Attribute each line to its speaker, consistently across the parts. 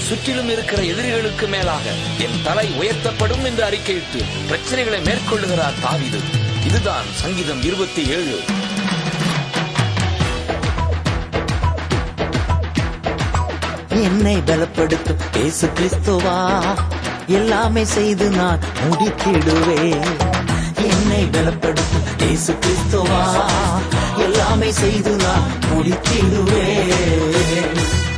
Speaker 1: சுற்றிலும் இருக்கிற எதிரிகளுக்கு மேலாக என் தலை உயர்த்தப்படும் என்று அறிக்கையிட்டு பிரச்சனைகளை மேற்கொள்ளுகிறார் தாவீது இதுதான் சங்கீதம் இருபத்தி ஏழு
Speaker 2: என்னை பலப்படுத்தும் இயேசு கிறிஸ்துவா எல்லாமே செய்து நான் முடித்திடுவேன் என்னை பலப்படுத்தும் இயேசு கிறிஸ்துவா எல்லாமே செய்து நான் முடித்திடுவேன்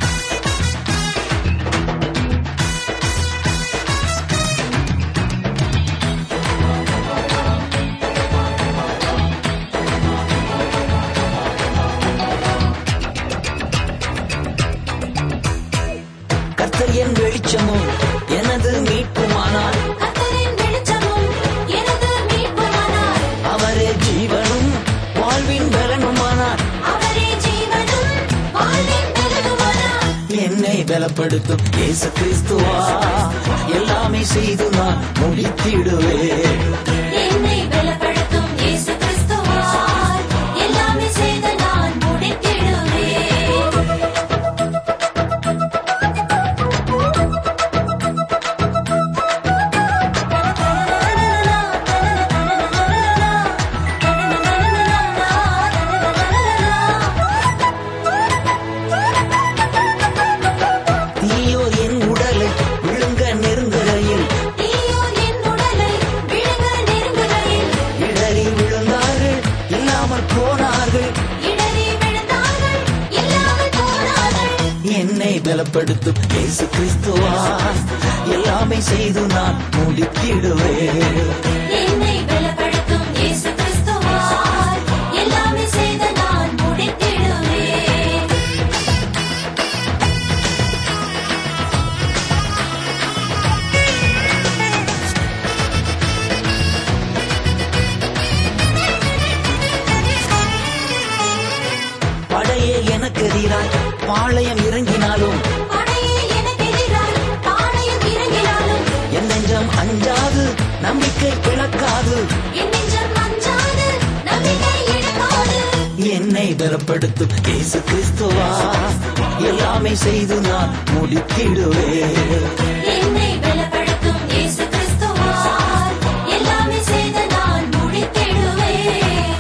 Speaker 2: கர்த்தர் என் வெளிச்சமும் எனது மீட்புமானார்
Speaker 3: கர்த்தரின் வெளிச்சமும் எனது மீட்புமானார்.
Speaker 2: அவரே ஜீவனும் வாழ்வின் பலனுமானார்
Speaker 3: அவரே ஜீவனும் வாழ்வின் பலனுமானார்.
Speaker 2: என்னை பலப்படுத்தும் இயேசு கிறிஸ்துவா எல்லாமே செய்து நான் முடித்திடுவேன்
Speaker 3: என்னை பலப்படுத்தும் இயேசு கிறிஸ்துவால் எல்லாமே செய்து நான் முடித்திடுவேன்.
Speaker 2: தீயோர் என் உடலை விழுங்க நெருங்குகையில்
Speaker 3: தீயோர் என் உடலை விழுங்க நெருங்குகையில்
Speaker 2: இடறி விழுந்தார்கள் இல்லாமல் போனார்கள்
Speaker 3: இடறி விழுந்தார்கள் இல்லாமல் போனார்கள்
Speaker 2: என்னை பலப்படுத்தும் இயேசு கிறிஸ்துவா எல்லாமே செய்து நான் முடித்திடுவேன்
Speaker 3: என்னை பலப்படுத்தும் இயேசு கிறிஸ்துவால் எல்லாமே செய்து நான் முடித்திடுவேன்
Speaker 2: படையே எனக்கு எதிராய் பாளையம் இறங்கினாலும்
Speaker 3: படையே எனக்கு எதிராய் பாளையம் இறங்கினாலும்
Speaker 2: என் நெஞ்சம் அஞ்சாது நம்பிக்கை பிளக்காது
Speaker 3: என் நெஞ்சம் அஞ்சாது நம்பிக்கை இழக்காது
Speaker 2: என்னை பலப்படுத்தும் இயேசு கிறிஸ்துவா எல்லாமே செய்து நான் முடித்திடுவேன்
Speaker 3: என்னை பலப்படுத்தும் இயேசு கிறிஸ்துவால் எல்லாமே செய்து நான் முடித்திடுவேன்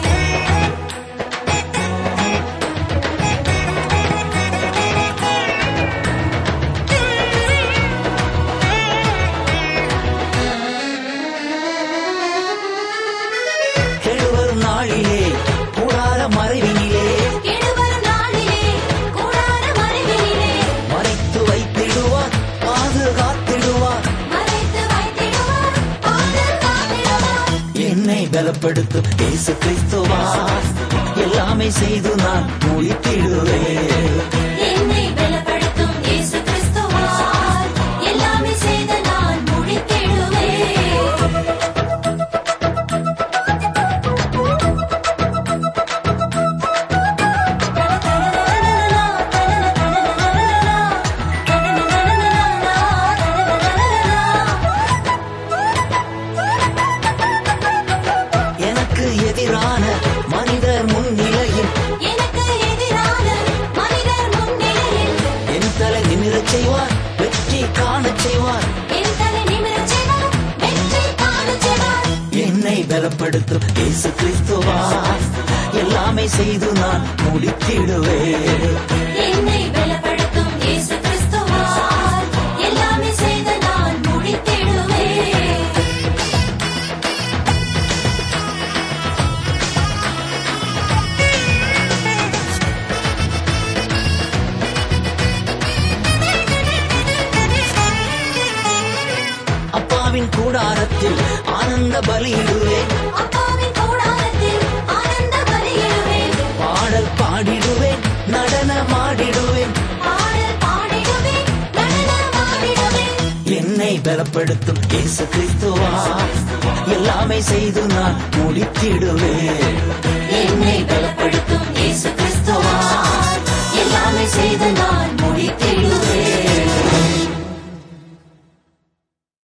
Speaker 2: கெடுவரும் நாளிலே கூடார மறைவினிலே
Speaker 3: கெடுவரும் நாளிலே கூடார மறைவினிலே
Speaker 2: மறைத்து வைத்திடுவார் பாதுகாத்திடுவார்
Speaker 3: மறைத்து வைத்திடுவார் பாதுகாத்திடுவார்
Speaker 2: என்னை பலப்படுத்தும் இயேசு கிறிஸ்துவா எல்லாமே செய்து நான் முடித்திடுவேன்
Speaker 3: என்னை பலப்படுத்தும் இயேசு கிறிஸ்துவால் எல்லாமே செய்து நான் முடித்திடுவேன்
Speaker 2: எனக்கு எதிரான மனிதர் முன்னிலையில்
Speaker 3: எனக்கு எதிரான மனிதர் முன்னிலையில்
Speaker 2: என் தலை நிமிரச் செய்வார் வெற்றி காணச் செய்வார்
Speaker 3: என் தலை நிமிரச் செய்வார், வெற்றி காணச் செய்வார்.
Speaker 2: என்னை பலப்படுத்தும் இயேசு கிறிஸ்துவா எல்லாமே செய்து நான் முடித்திடுவேன்
Speaker 3: என்னை பலப்படுத்தும் இயேசு கிறிஸ்துவால் எல்லாமே செய்து நான் முடித்திடுவேன்
Speaker 2: அப்பாவின் கூடாரத்தில் ஆனந்த பலியிடுவேன்
Speaker 3: அப்பாவின் கூடாரத்தில் ஆனந்த பலியிடுவேன்
Speaker 2: பாடல் பாடிடுவேன் நடனமாடிடுவேன்
Speaker 3: பாடல் பாடிடுவேன் நடனமாடிடுவேன்
Speaker 2: என்னை பலப்படுத்தும் இயேசு கிறிஸ்துவா எல்லாமே செய்து நான் முடித்திடுவேன்
Speaker 3: என்னை பலப்படுத்தும் இயேசு கிறிஸ்துவால் எல்லாமே செய்து நான்